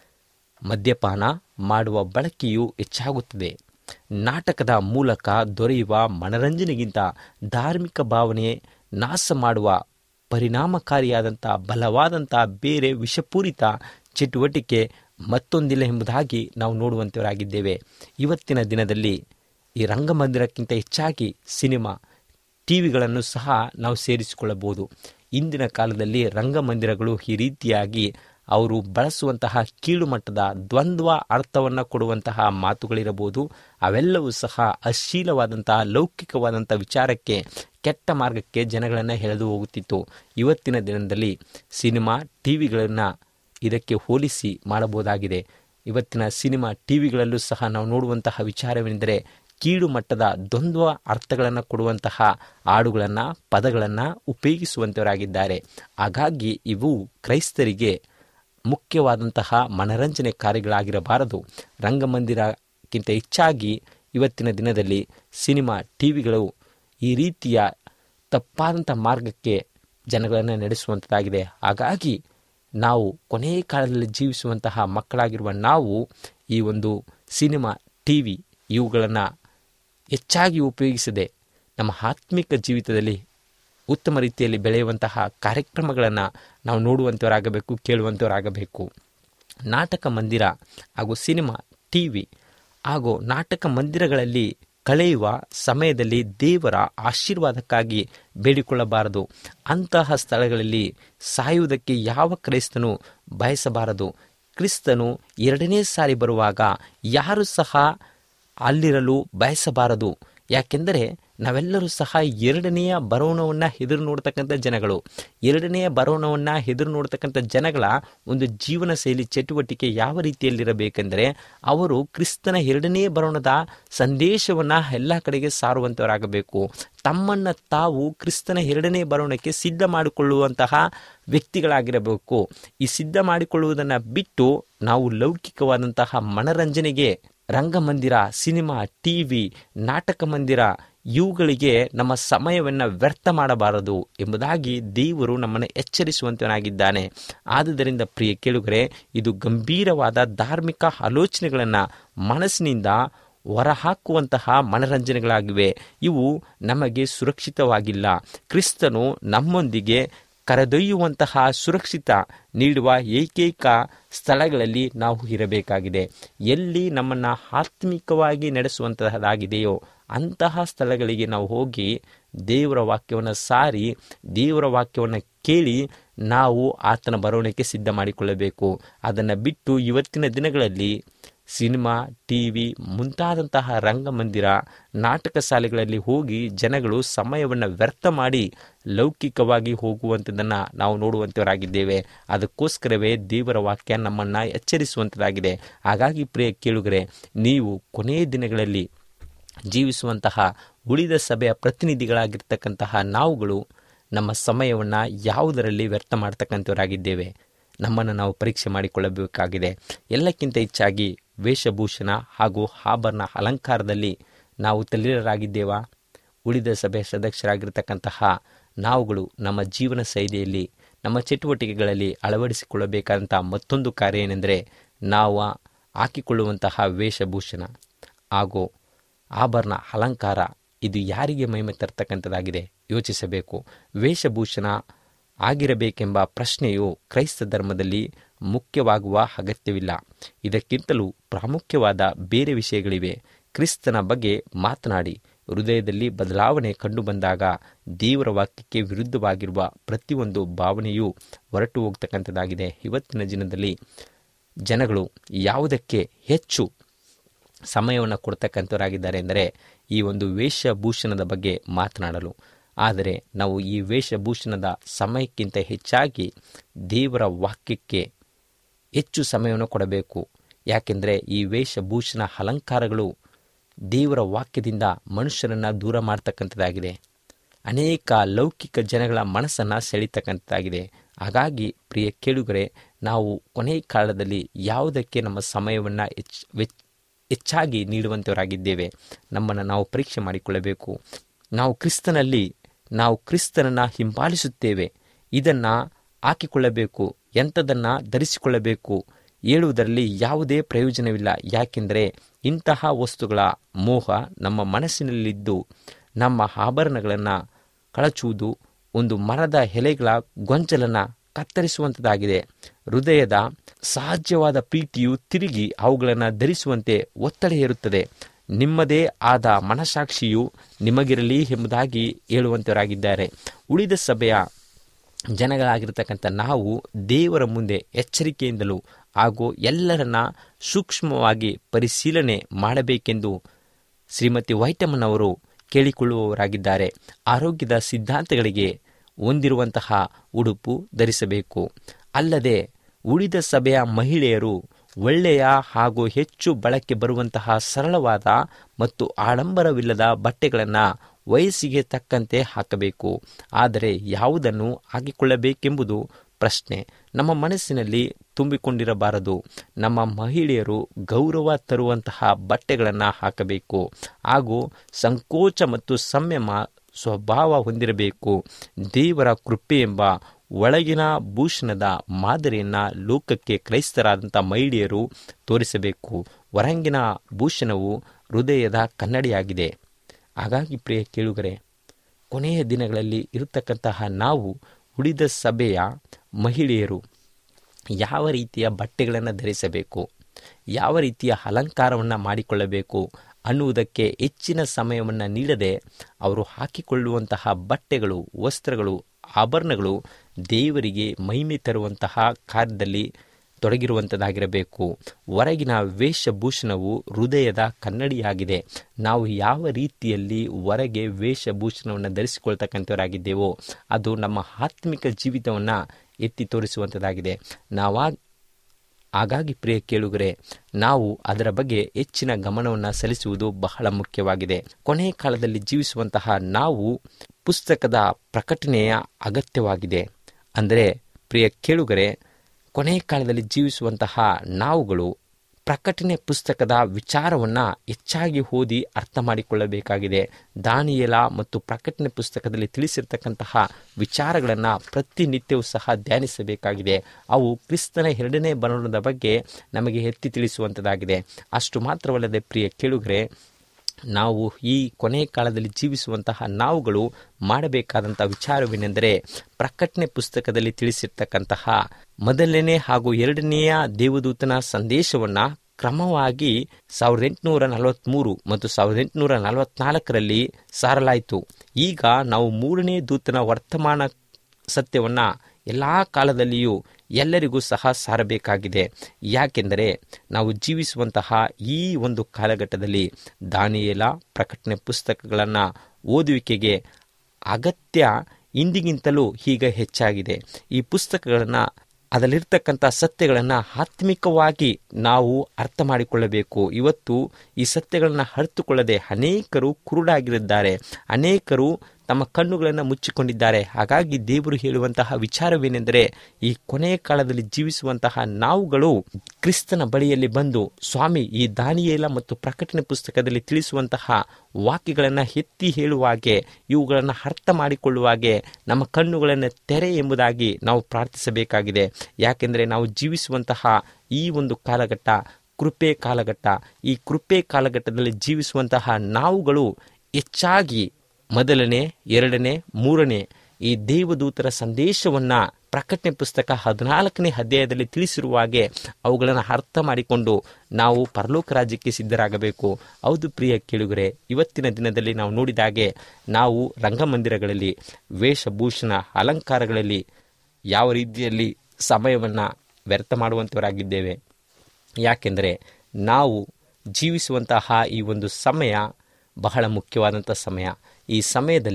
ಮದ್ಯಪಾನ ಮಾಡುವ ಬಳಕೆಯೂ ಹೆಚ್ಚಾಗುತ್ತದೆ ನಾಟಕದ ಮೂಲಕ ದೊರೆಯುವ ಮನರಂಜನೆಗಿಂತ ಧಾರ್ಮಿಕ ಭಾವನೆ ನಾಶ ಮಾಡುವ ಪರಿಣಾಮಕಾರಿಯಾದಂಥ ಬಲವಾದಂಥ ಬೇರೆ ವಿಷಪೂರಿತ ಚಟುವಟಿಕೆ ಮತ್ತೊಂದಿಲ್ಲ ಎಂಬುದಾಗಿ ನಾವು ನೋಡುವಂತವರಾಗಿದ್ದೇವೆ ಇವತ್ತಿನ ದಿನದಲ್ಲಿ ಈ ರಂಗಮಂದಿರಕ್ಕಿಂತ ಹೆಚ್ಚಾಗಿ ಸಿನಿಮಾ ಟಿವಿಗಳನ್ನು ಸಹ ನಾವು ಸೇರಿಸಿಕೊಳ್ಳಬಹುದು ಇಂದಿನ ಕಾಲದಲ್ಲಿ ರಂಗಮಂದಿರಗಳು ಈ ರೀತಿಯಾಗಿ ಅವರು ಬಳಸುವಂತಹ ಕೀಳು ಮಟ್ಟದ ದ್ವಂದ್ವ ಅರ್ಥವನ್ನು ಕೊಡುವಂತಹ ಮಾತುಗಳಿರಬಹುದು ಅವೆಲ್ಲವೂ ಸಹ ಅಶ್ಲೀಲವಾದಂತಹ ಲೌಕಿಕವಾದಂಥ ವಿಚಾರಕ್ಕೆ ಕೆಟ್ಟ ಮಾರ್ಗಕ್ಕೆ ಜನಗಳನ್ನು ಎಳೆದು ಹೋಗುತ್ತಿತ್ತು ಇವತ್ತಿನ ದಿನದಲ್ಲಿ ಸಿನಿಮಾ ಟಿವಿಗಳನ್ನು ಇದಕ್ಕೆ ಹೋಲಿಸಿ ಮಾಡಬಹುದಾಗಿದೆ ಇವತ್ತಿನ ಸಿನಿಮಾ ಟಿವಿಗಳಲ್ಲೂ ಸಹ ನಾವು ನೋಡುವಂತಹ ವಿಚಾರವೆಂದರೆ ಕೀಳು ಮಟ್ಟದ ದ್ವಂದ್ವ ಅರ್ಥಗಳನ್ನು ಕೊಡುವಂತಹ ಹಾಡುಗಳನ್ನು ಪದಗಳನ್ನು ಉಪಯೋಗಿಸುವಂತವರಾಗಿದ್ದಾರೆ ಹಾಗಾಗಿ ಇವು ಕ್ರೈಸ್ತರಿಗೆ ಮುಖ್ಯವಾದಂತಹ ಮನರಂಜನೆ ಕಾರ್ಯಗಳಾಗಿರಬಾರದು ರಂಗಮಂದಿರಕ್ಕಿಂತ ಹೆಚ್ಚಾಗಿ ಇವತ್ತಿನ ದಿನದಲ್ಲಿ ಸಿನಿಮಾ ಟಿವಿಗಳು ಈ ರೀತಿಯ ತಪ್ಪಾದಂಥ ಮಾರ್ಗಕ್ಕೆ ಜನಗಳನ್ನು ನಡೆಸುವಂಥದ್ದಾಗಿದೆ ಹಾಗಾಗಿ ನಾವು ಕೊನೆಯ ಕಾಲದಲ್ಲಿ ಜೀವಿಸುವಂತಹ ಮಕ್ಕಳಾಗಿರುವ ನಾವು ಈ ಒಂದು ಸಿನಿಮಾ ಟಿ ವಿ ಇವುಗಳನ್ನು ಹೆಚ್ಚಾಗಿ ಉಪಯೋಗಿಸದೆ ನಮ್ಮ ಆತ್ಮಿಕ ಜೀವಿತದಲ್ಲಿ ಉತ್ತಮ ರೀತಿಯಲ್ಲಿ ಬೆಳೆಯುವಂತಹ ಕಾರ್ಯಕ್ರಮಗಳನ್ನು ನಾವು ನೋಡುವಂಥವರಾಗಬೇಕು ಕೇಳುವಂಥವರಾಗಬೇಕು ನಾಟಕ ಮಂದಿರ ಹಾಗೂ ಸಿನಿಮಾ ಟಿ ವಿ ಹಾಗೂ ನಾಟಕ ಮಂದಿರಗಳಲ್ಲಿ ಕಳೆಯುವ ಸಮಯದಲ್ಲಿ ದೇವರ ಆಶೀರ್ವಾದಕ್ಕಾಗಿ ಬೇಡಿಕೊಳ್ಳಬಾರದು ಅಂತಹ ಸ್ಥಳಗಳಲ್ಲಿ ಸಾಯುವುದಕ್ಕೆ ಯಾವ ಕ್ರೈಸ್ತನು ಬಯಸಬಾರದು ಕ್ರಿಸ್ತನು ಎರಡನೇ ಸಾರಿ ಬರುವಾಗ ಯಾರು ಸಹ ಅಲ್ಲಿರಲು ಬಯಸಬಾರದು ಯಾಕೆಂದರೆ ನಾವೆಲ್ಲರೂ ಸಹ ಎರಡನೆಯ ಬರೋಣವನ್ನು ಎದುರು ನೋಡ್ತಕ್ಕಂಥ ಜನಗಳು ಎರಡನೆಯ ಬರೋಣವನ್ನು ಎದುರು ನೋಡ್ತಕ್ಕಂಥ ಜನಗಳ ಒಂದು ಜೀವನ ಶೈಲಿ ಚಟುವಟಿಕೆ ಯಾವ ರೀತಿಯಲ್ಲಿರಬೇಕೆಂದರೆ ಅವರು ಕ್ರಿಸ್ತನ ಎರಡನೇ ಬರೋಣದ ಸಂದೇಶವನ್ನು ಎಲ್ಲ ಕಡೆಗೆ ಸಾರುವಂಥವರಾಗಬೇಕು ತಮ್ಮನ್ನು ತಾವು ಕ್ರಿಸ್ತನ ಎರಡನೇ ಬರೋಣಕ್ಕೆ ಸಿದ್ಧ ಮಾಡಿಕೊಳ್ಳುವಂತಹ ವ್ಯಕ್ತಿಗಳಾಗಿರಬೇಕು ಈ ಸಿದ್ಧ ಮಾಡಿಕೊಳ್ಳುವುದನ್ನು ಬಿಟ್ಟು ನಾವು ಲೌಕಿಕವಾದಂತಹ ಮನರಂಜನೆಗೆ ರಂಗಮಂದಿರ ಸಿನಿಮಾ ಟಿ ವಿ ನಾಟಕ ಮಂದಿರ ಇವುಗಳಿಗೆ ನಮ್ಮ ಸಮಯವನ್ನು ವ್ಯರ್ಥ ಮಾಡಬಾರದು ಎಂಬುದಾಗಿ ದೇವರು ನಮ್ಮನ್ನು ಎಚ್ಚರಿಸುವಂತನಾಗಿದ್ದಾನೆ ಆದುದರಿಂದ ಪ್ರಿಯ ಕೇಳುಗರೆ ಇದು ಗಂಭೀರವಾದ ಧಾರ್ಮಿಕ ಆಲೋಚನೆಗಳನ್ನು ಮನಸ್ಸಿನಿಂದ ಹೊರಹಾಕುವಂತಹ ಮನರಂಜನೆಗಳಾಗಿವೆ ಇವು ನಮಗೆ ಸುರಕ್ಷಿತವಾಗಿಲ್ಲ ಕ್ರಿಸ್ತನು ನಮ್ಮೊಂದಿಗೆ ಕರೆದೊಯ್ಯುವಂತಹ ಸುರಕ್ಷಿತ ನೀಡುವ ಏಕೈಕ ಸ್ಥಳಗಳಲ್ಲಿ ನಾವು ಇರಬೇಕಾಗಿದೆ ಎಲ್ಲಿ ನಮ್ಮನ್ನು ಆತ್ಮಿಕವಾಗಿ ನಡೆಸುವಂತಹದ್ದಾಗಿದೆಯೋ ಅಂತಹ ಸ್ಥಳಗಳಿಗೆ ನಾವು ಹೋಗಿ ದೇವರ ವಾಕ್ಯವನ್ನು ಸಾರಿ ದೇವರ ವಾಕ್ಯವನ್ನು ಕೇಳಿ ನಾವು ಆತನ ಬರೋಣಕ್ಕೆ ಸಿದ್ಧ ಮಾಡಿಕೊಳ್ಳಬೇಕು ಅದನ್ನು ಬಿಟ್ಟು ಇವತ್ತಿನ ದಿನಗಳಲ್ಲಿ ಸಿನಿಮಾ ಟಿ ವಿ ಮುಂತಾದಂತಹ ರಂಗಮಂದಿರ ನಾಟಕ ಶಾಲೆಗಳಲ್ಲಿ ಹೋಗಿ ಜನಗಳು ಸಮಯವನ್ನು ವ್ಯರ್ಥ ಮಾಡಿ ಲೌಕಿಕವಾಗಿ ಹೋಗುವಂಥದ್ದನ್ನು ನಾವು ನೋಡುವಂಥವರಾಗಿದ್ದೇವೆ ಅದಕ್ಕೋಸ್ಕರವೇ ದೇವರ ವಾಕ್ಯ ನಮ್ಮನ್ನು ಎಚ್ಚರಿಸುವಂಥದ್ದಾಗಿದೆ ಹಾಗಾಗಿ ಪ್ರಿಯ ಕೇಳುಗರೆ ನೀವು ಕೊನೆಯ ದಿನಗಳಲ್ಲಿ ಜೀವಿಸುವಂತಹ ಉಳಿದ ಸಭೆಯ ಪ್ರತಿನಿಧಿಗಳಾಗಿರ್ತಕ್ಕಂತಹ ನಾವುಗಳು ನಮ್ಮ ಸಮಯವನ್ನು ಯಾವುದರಲ್ಲಿ ವ್ಯರ್ಥ ಮಾಡ್ತಕ್ಕಂಥವರಾಗಿದ್ದೇವೆ ನಮ್ಮನ್ನು ನಾವು ಪರೀಕ್ಷೆ ಮಾಡಿಕೊಳ್ಳಬೇಕಾಗಿದೆ ಎಲ್ಲಕ್ಕಿಂತ ಹೆಚ್ಚಾಗಿ ವೇಷಭೂಷಣ ಹಾಗೂ ಆಭರಣ ಅಲಂಕಾರದಲ್ಲಿ ನಾವು ತಲ್ಲೀನರಾಗಿದ್ದೇವಾ ಉಳಿದ ಸಭೆಯ ಸದಸ್ಯರಾಗಿರ್ತಕ್ಕಂತಹ ನಾವುಗಳು ನಮ್ಮ ಜೀವನ ಶೈಲಿಯಲ್ಲಿ ನಮ್ಮ ಚಟುವಟಿಕೆಗಳಲ್ಲಿ ಅಳವಡಿಸಿಕೊಳ್ಳಬೇಕಾದಂಥ ಮತ್ತೊಂದು ಕಾರ್ಯ ಏನೆಂದರೆ ನಾವು ಹಾಕಿಕೊಳ್ಳುವಂತಹ ವೇಷಭೂಷಣ ಹಾಗೂ ಆಭರಣ ಅಲಂಕಾರ ಇದು ಯಾರಿಗೆ ಮಹಿಮೆ ತರ್ತಕ್ಕಂಥದ್ದಾಗಿದೆ ಯೋಚಿಸಬೇಕು ವೇಷಭೂಷಣ ಆಗಿರಬೇಕೆಂಬ ಪ್ರಶ್ನೆಯು ಕ್ರೈಸ್ತ ಧರ್ಮದಲ್ಲಿ ಮುಖ್ಯವಾಗುವ ಅಗತ್ಯವಿಲ್ಲ ಇದಕ್ಕಿಂತಲೂ ಪ್ರಾಮುಖ್ಯವಾದ ಬೇರೆ ವಿಷಯಗಳಿವೆ ಕ್ರಿಸ್ತನ ಬಗ್ಗೆ ಮಾತನಾಡಿ ಹೃದಯದಲ್ಲಿ ಬದಲಾವಣೆ ಕಂಡುಬಂದಾಗ ದೇವರ ವಾಕ್ಯಕ್ಕೆ ವಿರುದ್ಧವಾಗಿರುವ ಪ್ರತಿಯೊಂದು ಭಾವನೆಯೂ ಹೊರಟು ಹೋಗ್ತಕ್ಕಂಥದ್ದಾಗಿದೆ ಇವತ್ತಿನ ದಿನದಲ್ಲಿ ಜನಗಳು ಯಾವುದಕ್ಕೆ ಹೆಚ್ಚು ಸಮಯವನ್ನು ಕೊಡ್ತಕ್ಕಂಥವರಾಗಿದ್ದಾರೆ ಎಂದರೆ ಈ ಒಂದು ವೇಷಭೂಷಣದ ಬಗ್ಗೆ ಮಾತನಾಡಲು ಆದರೆ ನಾವು ಈ ವೇಷಭೂಷಣದ ಸಮಯಕ್ಕಿಂತ ಹೆಚ್ಚಾಗಿ ದೇವರ ವಾಕ್ಯಕ್ಕೆ ಹೆಚ್ಚು ಸಮಯವನ್ನು ಕೊಡಬೇಕು ಯಾಕೆಂದರೆ ಈ ವೇಷಭೂಷಣ ಅಲಂಕಾರಗಳು ದೇವರ ವಾಕ್ಯದಿಂದ ಮನುಷ್ಯರನ್ನು ದೂರ ಮಾಡ್ತಕ್ಕಂಥದ್ದಾಗಿದೆ ಅನೇಕ ಲೌಕಿಕ ಜನಗಳ ಮನಸ್ಸನ್ನು ಸೆಳೀತಕ್ಕಂಥದ್ದಾಗಿದೆ ಹಾಗಾಗಿ ಪ್ರಿಯ ಕೇಳುಗರೆ ನಾವು ಕೊನೆಯ ಕಾಲದಲ್ಲಿ ಯಾವುದಕ್ಕೆ ನಮ್ಮ ಸಮಯವನ್ನು ಹೆಚ್ಚು ವೆಚ್ ಹೆಚ್ಚಾಗಿ ನೀಡುವಂಥವರಾಗಿದ್ದೇವೆ ನಮ್ಮನ್ನು ನಾವು ಪರೀಕ್ಷೆ ಮಾಡಿಕೊಳ್ಳಬೇಕು ನಾವು ಕ್ರಿಸ್ತನಲ್ಲಿ ನಾವು ಕ್ರಿಸ್ತನನ್ನು ಹಿಂಬಾಲಿಸುತ್ತೇವೆ ಇದನ್ನು ಹಾಕಿಕೊಳ್ಳಬೇಕು ಎಂಥದನ್ನು ಧರಿಸಿಕೊಳ್ಳಬೇಕು ಹೇಳುವುದರಲ್ಲಿ ಯಾವುದೇ ಪ್ರಯೋಜನವಿಲ್ಲ ಯಾಕೆಂದರೆ ಇಂತಹ ವಸ್ತುಗಳ ಮೋಹ ನಮ್ಮ ಮನಸ್ಸಿನಲ್ಲಿದ್ದು ನಮ್ಮ ಆಭರಣಗಳನ್ನು ಕಳಚುವುದು ಒಂದು ಮರದ ಎಲೆಗಳ ಗೊಂಚಲನ್ನು ಕತ್ತರಿಸುವಂಥದ್ದಾಗಿದೆ ಹೃದಯದ ಸಹಜವಾದ ಪ್ರೀತಿಯು ತಿರುಗಿ ಅವುಗಳನ್ನು ಧರಿಸುವಂತೆ ಒತ್ತಡ ಹೇರುತ್ತದೆ ನಿಮ್ಮದೇ ಆದ ಮನಸಾಕ್ಷಿಯು ನಿಮಗಿರಲಿ ಎಂಬುದಾಗಿ ಹೇಳುವಂತವರಾಗಿದ್ದಾರೆ ಉಳಿದ ಸಭೆಯ ಜನಗಳಾಗಿರ್ತಕ್ಕಂಥ ನಾವು ದೇವರ ಮುಂದೆ ಎಚ್ಚರಿಕೆಯಿಂದಲೂ ಹಾಗೂ ಎಲ್ಲರನ್ನ ಸೂಕ್ಷ್ಮವಾಗಿ ಪರಿಶೀಲನೆ ಮಾಡಬೇಕೆಂದು ಶ್ರೀಮತಿ ವೈಟಮನ್ ಕೇಳಿಕೊಳ್ಳುವವರಾಗಿದ್ದಾರೆ ಆರೋಗ್ಯದ ಸಿದ್ಧಾಂತಗಳಿಗೆ ಹೊಂದಿರುವಂತಹ ಉಡುಪು ಧರಿಸಬೇಕು ಅಲ್ಲದೆ ಉಳಿದ ಸಭೆಯ ಮಹಿಳೆಯರು ಒಳ್ಳೆಯ ಹಾಗೂ ಹೆಚ್ಚು ಬಳಕೆ ಬರುವಂತಹ ಸರಳವಾದ ಮತ್ತು ಆಡಂಬರವಿಲ್ಲದ ಬಟ್ಟೆಗಳನ್ನು ವಯಸ್ಸಿಗೆ ತಕ್ಕಂತೆ ಹಾಕಬೇಕು ಆದರೆ ಯಾವುದನ್ನು ಹಾಕಿಕೊಳ್ಳಬೇಕೆಂಬುದು ಪ್ರಶ್ನೆ ನಮ್ಮ ಮನಸ್ಸಿನಲ್ಲಿ ತುಂಬಿಕೊಂಡಿರಬಾರದು ನಮ್ಮ ಮಹಿಳೆಯರು ಗೌರವ ತರುವಂತಹ ಬಟ್ಟೆಗಳನ್ನು ಹಾಕಬೇಕು ಹಾಗೂ ಸಂಕೋಚ ಮತ್ತು ಸಂಯಮ ಸ್ವಭಾವ ಹೊಂದಿರಬೇಕು ದೇವರ ಕೃಪೆ ಎಂಬ ಒಳಗಿನ ಭೂಷಣದ ಮಾದರಿಯನ್ನು ಲೋಕಕ್ಕೆ ಕ್ರೈಸ್ತರಾದಂಥ ಮಹಿಳೆಯರು ತೋರಿಸಬೇಕು ಹೊರಂಗಿನ ಭೂಷಣವು ಹೃದಯದ ಕನ್ನಡಿಯಾಗಿದೆ ಹಾಗಾಗಿ ಪ್ರಿಯ ಕೇಳುಗರೆ ಕೊನೆಯ ದಿನಗಳಲ್ಲಿ ಇರತಕ್ಕಂತಹ ನಾವು ಉಳಿದ ಸಭೆಯ ಮಹಿಳೆಯರು ಯಾವ ರೀತಿಯ ಬಟ್ಟೆಗಳನ್ನು ಧರಿಸಬೇಕು ಯಾವ ರೀತಿಯ ಅಲಂಕಾರವನ್ನು ಮಾಡಿಕೊಳ್ಳಬೇಕು ಅನ್ನುವುದಕ್ಕೆ ಹೆಚ್ಚಿನ ಸಮಯವನ್ನು ನೀಡದೆ ಅವರು ಹಾಕಿಕೊಳ್ಳುವಂತಹ ಬಟ್ಟೆಗಳು ವಸ್ತ್ರಗಳು ಆಭರಣಗಳು ದೇವರಿಗೆ ಮಹಿಮೆ ತರುವಂತಹ ಕಾರ್ಯದಲ್ಲಿ ತೊಡಗಿರುವಂಥದ್ದಾಗಿರಬೇಕು ಹೊರಗಿನ ವೇಷಭೂಷಣವು ಹೃದಯದ ಕನ್ನಡಿಯಾಗಿದೆ ನಾವು ಯಾವ ರೀತಿಯಲ್ಲಿ ಹೊರಗೆ ವೇಷಭೂಷಣವನ್ನು ಧರಿಸಿಕೊಳ್ತಕ್ಕಂಥವರಾಗಿದ್ದೇವೋ ಅದು ನಮ್ಮ ಆತ್ಮಿಕ ಜೀವಿತವನ್ನು ಎತ್ತಿ ತೋರಿಸುವಂಥದ್ದಾಗಿದೆ ನಾವಾ ಹಾಗಾಗಿ ಪ್ರಿಯ ಕೇಳುಗರೆ ನಾವು ಅದರ ಬಗ್ಗೆ ಹೆಚ್ಚಿನ ಗಮನವನ್ನು ಸಲ್ಲಿಸುವುದು ಬಹಳ ಮುಖ್ಯವಾಗಿದೆ ಕೊನೆಯ ಕಾಲದಲ್ಲಿ ಜೀವಿಸುವಂತಹ ನಾವು ಪುಸ್ತಕದ ಪ್ರಕಟಣೆಯ ಅಗತ್ಯವಾಗಿದೆ ಅಂದರೆ ಪ್ರಿಯ ಕೇಳುಗರೆ ಕೊನೆಯ ಕಾಲದಲ್ಲಿ ಜೀವಿಸುವಂತಹ ನಾವುಗಳು ಪ್ರಕಟಣೆ ಪುಸ್ತಕದ ವಿಚಾರವನ್ನು ಹೆಚ್ಚಾಗಿ ಓದಿ ಅರ್ಥ ಮಾಡಿಕೊಳ್ಳಬೇಕಾಗಿದೆ ದಾನಿಯಲ ಮತ್ತು ಪ್ರಕಟಣೆ ಪುಸ್ತಕದಲ್ಲಿ ತಿಳಿಸಿರ್ತಕ್ಕಂತಹ ವಿಚಾರಗಳನ್ನು ಪ್ರತಿನಿತ್ಯವೂ ಸಹ ಧ್ಯಾನಿಸಬೇಕಾಗಿದೆ ಅವು ಕ್ರಿಸ್ತನ ಎರಡನೇ ಬರಣದ ಬಗ್ಗೆ ನಮಗೆ ಎತ್ತಿ ತಿಳಿಸುವಂಥದ್ದಾಗಿದೆ ಅಷ್ಟು ಮಾತ್ರವಲ್ಲದೆ ಪ್ರಿಯ ಕೇಳುಗರೆ ನಾವು ಈ ಕೊನೆಯ ಕಾಲದಲ್ಲಿ ಜೀವಿಸುವಂತಹ ನಾವುಗಳು ಮಾಡಬೇಕಾದಂಥ ವಿಚಾರವೇನೆಂದರೆ ಪ್ರಕಟಣೆ ಪುಸ್ತಕದಲ್ಲಿ ತಿಳಿಸಿರ್ತಕ್ಕಂತಹ ಮೊದಲನೇ ಹಾಗೂ ಎರಡನೆಯ ದೇವದೂತನ ಸಂದೇಶವನ್ನು ಕ್ರಮವಾಗಿ ಸಾವಿರದ ಎಂಟುನೂರ ನಲವತ್ತ್ಮೂರು ಮತ್ತು ಸಾವಿರದ ಎಂಟುನೂರ ನಲವತ್ನಾಲ್ಕರಲ್ಲಿ ಸಾರಲಾಯಿತು ಈಗ ನಾವು ಮೂರನೇ ದೂತನ ವರ್ತಮಾನ ಸತ್ಯವನ್ನು ಎಲ್ಲ ಕಾಲದಲ್ಲಿಯೂ ಎಲ್ಲರಿಗೂ ಸಹ ಸಾರಬೇಕಾಗಿದೆ ಯಾಕೆಂದರೆ ನಾವು ಜೀವಿಸುವಂತಹ ಈ ಒಂದು ಕಾಲಘಟ್ಟದಲ್ಲಿ ದಾನಿಯೇಲ ಪ್ರಕಟಣೆ ಪುಸ್ತಕಗಳನ್ನು ಓದುವಿಕೆಗೆ ಅಗತ್ಯ ಇಂದಿಗಿಂತಲೂ ಈಗ ಹೆಚ್ಚಾಗಿದೆ ಈ ಪುಸ್ತಕಗಳನ್ನು ಅದರಲ್ಲಿರ್ತಕ್ಕಂಥ ಸತ್ಯಗಳನ್ನು ಆತ್ಮಿಕವಾಗಿ ನಾವು ಅರ್ಥ ಮಾಡಿಕೊಳ್ಳಬೇಕು ಇವತ್ತು ಈ ಸತ್ಯಗಳನ್ನು ಅರ್ಥಕೊಳ್ಳದೆ ಅನೇಕರು ಕುರುಡಾಗಿರಿದ್ದಾರೆ ಅನೇಕರು ತಮ್ಮ ಕಣ್ಣುಗಳನ್ನು ಮುಚ್ಚಿಕೊಂಡಿದ್ದಾರೆ ಹಾಗಾಗಿ ದೇವರು ಹೇಳುವಂತಹ ವಿಚಾರವೇನೆಂದರೆ ಈ ಕೊನೆಯ ಕಾಲದಲ್ಲಿ ಜೀವಿಸುವಂತಹ ನಾವುಗಳು ಕ್ರಿಸ್ತನ ಬಳಿಯಲ್ಲಿ ಬಂದು ಸ್ವಾಮಿ ಈ ದಾನಿಯೇಲ ಮತ್ತು ಪ್ರಕಟಣೆ ಪುಸ್ತಕದಲ್ಲಿ ತಿಳಿಸುವಂತಹ ವಾಕ್ಯಗಳನ್ನು ಎತ್ತಿ ಹೇಳುವಾಗೆ ಇವುಗಳನ್ನು ಅರ್ಥ ಮಾಡಿಕೊಳ್ಳುವಾಗೆ ನಮ್ಮ ಕಣ್ಣುಗಳನ್ನು ತೆರೆ ಎಂಬುದಾಗಿ ನಾವು ಪ್ರಾರ್ಥಿಸಬೇಕಾಗಿದೆ ಯಾಕೆಂದರೆ ನಾವು ಜೀವಿಸುವಂತಹ ಈ ಒಂದು ಕಾಲಘಟ್ಟ ಕೃಪೆ ಕಾಲಘಟ್ಟ ಈ ಕೃಪೆ ಕಾಲಘಟ್ಟದಲ್ಲಿ ಜೀವಿಸುವಂತಹ ನಾವುಗಳು ಹೆಚ್ಚಾಗಿ ಮೊದಲನೇ ಎರಡನೇ ಮೂರನೇ ಈ ದೇವದೂತರ ಸಂದೇಶವನ್ನು ಪ್ರಕಟಣೆ ಪುಸ್ತಕ ಹದಿನಾಲ್ಕನೇ ಅಧ್ಯಾಯದಲ್ಲಿ ತಿಳಿಸಿರುವ ಹಾಗೆ ಅವುಗಳನ್ನು ಅರ್ಥ ಮಾಡಿಕೊಂಡು ನಾವು ಪರಲೋಕ ರಾಜ್ಯಕ್ಕೆ ಸಿದ್ಧರಾಗಬೇಕು ಹೌದು ಪ್ರಿಯ ಕೇಳುಗರೆ ಇವತ್ತಿನ ದಿನದಲ್ಲಿ ನಾವು ನೋಡಿದಾಗೆ ನಾವು ರಂಗಮಂದಿರಗಳಲ್ಲಿ ವೇಷಭೂಷಣ ಅಲಂಕಾರಗಳಲ್ಲಿ ಯಾವ ರೀತಿಯಲ್ಲಿ ಸಮಯವನ್ನು ವ್ಯರ್ಥ ಮಾಡುವಂಥವರಾಗಿದ್ದೇವೆ ಯಾಕೆಂದರೆ ನಾವು ಜೀವಿಸುವಂತಹ ಈ ಒಂದು ಸಮಯ ಬಹಳ ಮುಖ್ಯವಾದಂಥ ಸಮಯ ಈ ಸಮಯದಲ್ಲಿ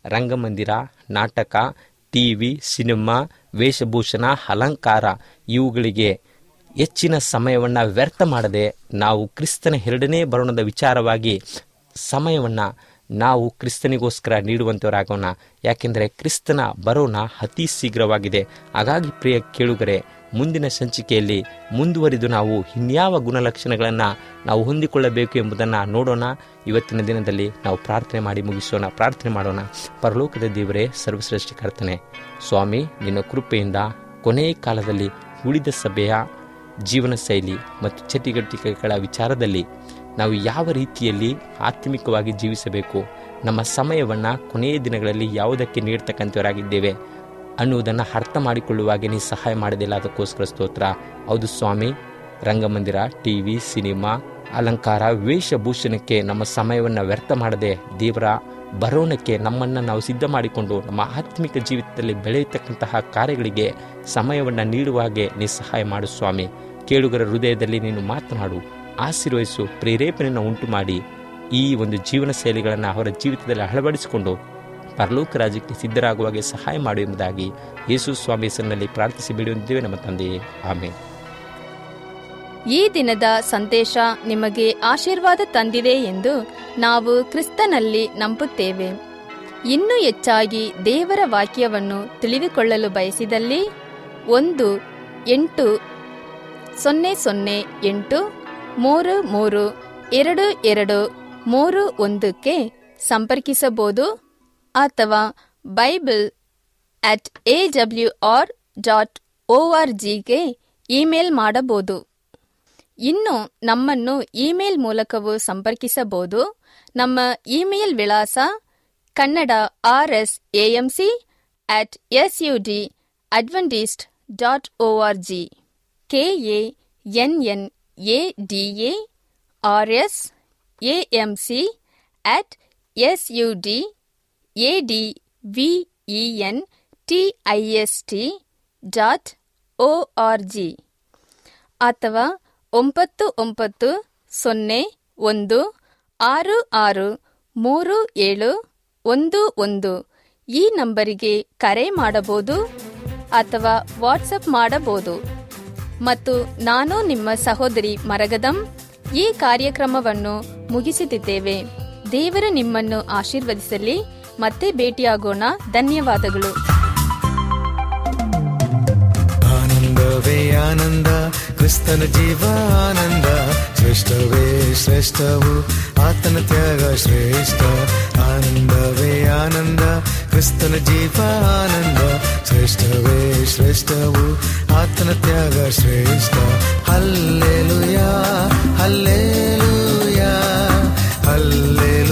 ರಂಗಮಂದಿರ ನಾಟಕ ಟಿವಿ ಸಿನಿಮಾ ವೇಷಭೂಷಣ ಅಲಂಕಾರ ಇವುಗಳಿಗೆ ಹೆಚ್ಚಿನ ಸಮಯವನ್ನು ವ್ಯರ್ಥ ಮಾಡದೆ ನಾವು ಕ್ರಿಸ್ತನ ಎರಡನೇ ಬರೋಣದ ವಿಚಾರವಾಗಿ ಸಮಯವನ್ನು ನಾವು ಕ್ರಿಸ್ತನಿಗೋಸ್ಕರ ನೀಡುವಂಥವರಾಗೋಣ ಯಾಕೆಂದರೆ ಕ್ರಿಸ್ತನ ಬರೋಣ ಅತಿ ಶೀಘ್ರವಾಗಿದೆ ಹಾಗಾಗಿ ಪ್ರಿಯ ಕೇಳುಗರೆ ಮುಂದಿನ ಸಂಚಿಕೆಯಲ್ಲಿ ಮುಂದುವರಿದು ನಾವು ಇನ್ಯಾವ ಗುಣಲಕ್ಷಣಗಳನ್ನು ನಾವು ಹೊಂದಿಕೊಳ್ಳಬೇಕು ಎಂಬುದನ್ನು ನೋಡೋಣ ಇವತ್ತಿನ ದಿನದಲ್ಲಿ ನಾವು ಪ್ರಾರ್ಥನೆ ಮಾಡಿ ಮುಗಿಸೋಣ ಪ್ರಾರ್ಥನೆ ಮಾಡೋಣ ಪರಲೋಕದ ದೇವರೇ ಸರ್ವಶ್ರೇಷ್ಠಕರ್ತನೆ ಸ್ವಾಮಿ ನಿನ್ನ ಕೃಪೆಯಿಂದ ಕೊನೆಯ ಕಾಲದಲ್ಲಿ ಉಳಿದ ಸಭೆಯ ಜೀವನ ಶೈಲಿ ಮತ್ತು ಚಟುವಟಿಕೆಗಳ ವಿಚಾರದಲ್ಲಿ ನಾವು ಯಾವ ರೀತಿಯಲ್ಲಿ ಆತ್ಮಿಕವಾಗಿ ಜೀವಿಸಬೇಕು ನಮ್ಮ ಸಮಯವನ್ನು ಕೊನೆಯ ದಿನಗಳಲ್ಲಿ ಯಾವುದಕ್ಕೆ ನೀಡ್ತಕ್ಕಂಥವರಾಗಿದ್ದೇವೆ ಅನ್ನುವುದನ್ನು ಅರ್ಥ ಮಾಡಿಕೊಳ್ಳುವಾಗೆ ನೀ ಸಹಾಯ ಮಾಡಿದಿಲ್ಲ ಅದಕ್ಕೋಸ್ಕರ ಸ್ತೋತ್ರ ಹೌದು ಸ್ವಾಮಿ ರಂಗಮಂದಿರ ಟಿ ವಿ ಸಿನಿಮಾ ಅಲಂಕಾರ ವೇಷಭೂಷಣಕ್ಕೆ ನಮ್ಮ ಸಮಯವನ್ನು ವ್ಯರ್ಥ ಮಾಡದೆ ದೇವರ ಬರೋಣಕ್ಕೆ ನಮ್ಮನ್ನು ನಾವು ಸಿದ್ಧ ಮಾಡಿಕೊಂಡು ನಮ್ಮ ಆತ್ಮಿಕ ಜೀವಿತದಲ್ಲಿ ಬೆಳೆಯತಕ್ಕಂತಹ ಕಾರ್ಯಗಳಿಗೆ ಸಮಯವನ್ನು ನೀಡುವ ಹಾಗೆ ನೀ ಸಹಾಯ ಮಾಡು ಸ್ವಾಮಿ ಕೇಳುಗರ ಹೃದಯದಲ್ಲಿ ನೀನು ಮಾತನಾಡು ಆಶೀರ್ವಹಿಸು ಪ್ರೇರೇಪಣೆಯನ್ನು ಉಂಟು ಮಾಡಿ ಈ ಒಂದು ಜೀವನ ಶೈಲಿಗಳನ್ನು ಅವರ ಜೀವಿತದಲ್ಲಿ ಅಳವಡಿಸಿಕೊಂಡು ಪರಲೋಕ ರಾಜ್ಯಕ್ಕೆ ಸಿದ್ಧರಾಗುವಾಗೆ ಸಹಾಯ ಮಾಡು ಎಂಬುದಾಗಿ ಯೇಸು ಸ್ವಾಮಿ ಹೆಸರಿನಲ್ಲಿ ಪ್ರಾರ್ಥಿಸಿ ಬಿಡುವಂತಿದ್ದೇವೆ ನಮ್ಮ ತಂದೆಯೇ ಆಮೇಲೆ ಈ ದಿನದ ಸಂದೇಶ ನಿಮಗೆ ಆಶೀರ್ವಾದ ತಂದಿದೆ ಎಂದು ನಾವು ಕ್ರಿಸ್ತನಲ್ಲಿ ನಂಬುತ್ತೇವೆ ಇನ್ನೂ ಹೆಚ್ಚಾಗಿ ದೇವರ ವಾಕ್ಯವನ್ನು ತಿಳಿದುಕೊಳ್ಳಲು ಬಯಸಿದಲ್ಲಿ ಒಂದು ಎಂಟು ಸೊನ್ನೆ ಸೊನ್ನೆ ಎಂಟು ಮೂರು ಮೂರು ಎರಡು ಎರಡು ಮೂರು ಒಂದಕ್ಕೆ ಸಂಪರ್ಕಿಸಬಹುದು ಅಥವಾ Bible at A W R dot O R ಜಿಗೆ ಇಮೇಲ್ ಮಾಡಬಹುದು ಇನ್ನು ನಮ್ಮನ್ನು ಇಮೇಲ್ ಮೂಲಕವೂ ಸಂಪರ್ಕಿಸಬಹುದು ನಮ್ಮ ಇಮೇಲ್ ವಿಳಾಸ Kannada R S AMC at S U D Adventist dot O R G K A N N A D A R S AMC at S U D A D V E N T I S T dot O R G ಅಥವಾ ಒಂಬತ್ತು ಒಂಬತ್ತು ಸೊನ್ನೆ ಒಂದು ಆರು ಆರು ಮೂರು ಏಳು ಒಂದು ಒಂದು ಈ ನಂಬರಿಗೆ ಕರೆ ಮಾಡಬಹುದು ಅಥವಾ ವಾಟ್ಸಪ್ ಮಾಡಬಹುದು ಮತ್ತು ನಾನು ನಿಮ್ಮ ಸಹೋದರಿ ಮರಗದಂ ಈ ಕಾರ್ಯಕ್ರಮವನ್ನು ಮುಗಿಸುತ್ತಿದ್ದೇವೆ ದೇವರು ನಿಮ್ಮನ್ನು ಆಶೀರ್ವದಿಸಲಿ ಮತ್ತೆ ಭೇಟಿಯಾಗೋಣ ಧನ್ಯವಾದಗಳು ಆನಂದವೇ ಆನಂದ ಕ್ರಿಸ್ತನ ಜೀವಾನಂದ ಶ್ರೇಷ್ಠವೇ ಶ್ರೇಷ್ಠವು ಆತನ ತ್ಯಾಗ ಶ್ರೇಷ್ಠ ಆನಂದವೇ ಆನಂದ ಕ್ರಿಸ್ತನ ಜೀವಾನಂದ ಶ್ರೇಷ್ಠವೇ ಶ್ರೇಷ್ಠವು ಆತನ ತ್ಯಾಗ ಶ್ರೇಷ್ಠ ಹಲ್ಲೆಲುಯಾ ಹಲ್ಲೆಲುಯಾ ಹಲ್ಲೆಲುಯಾ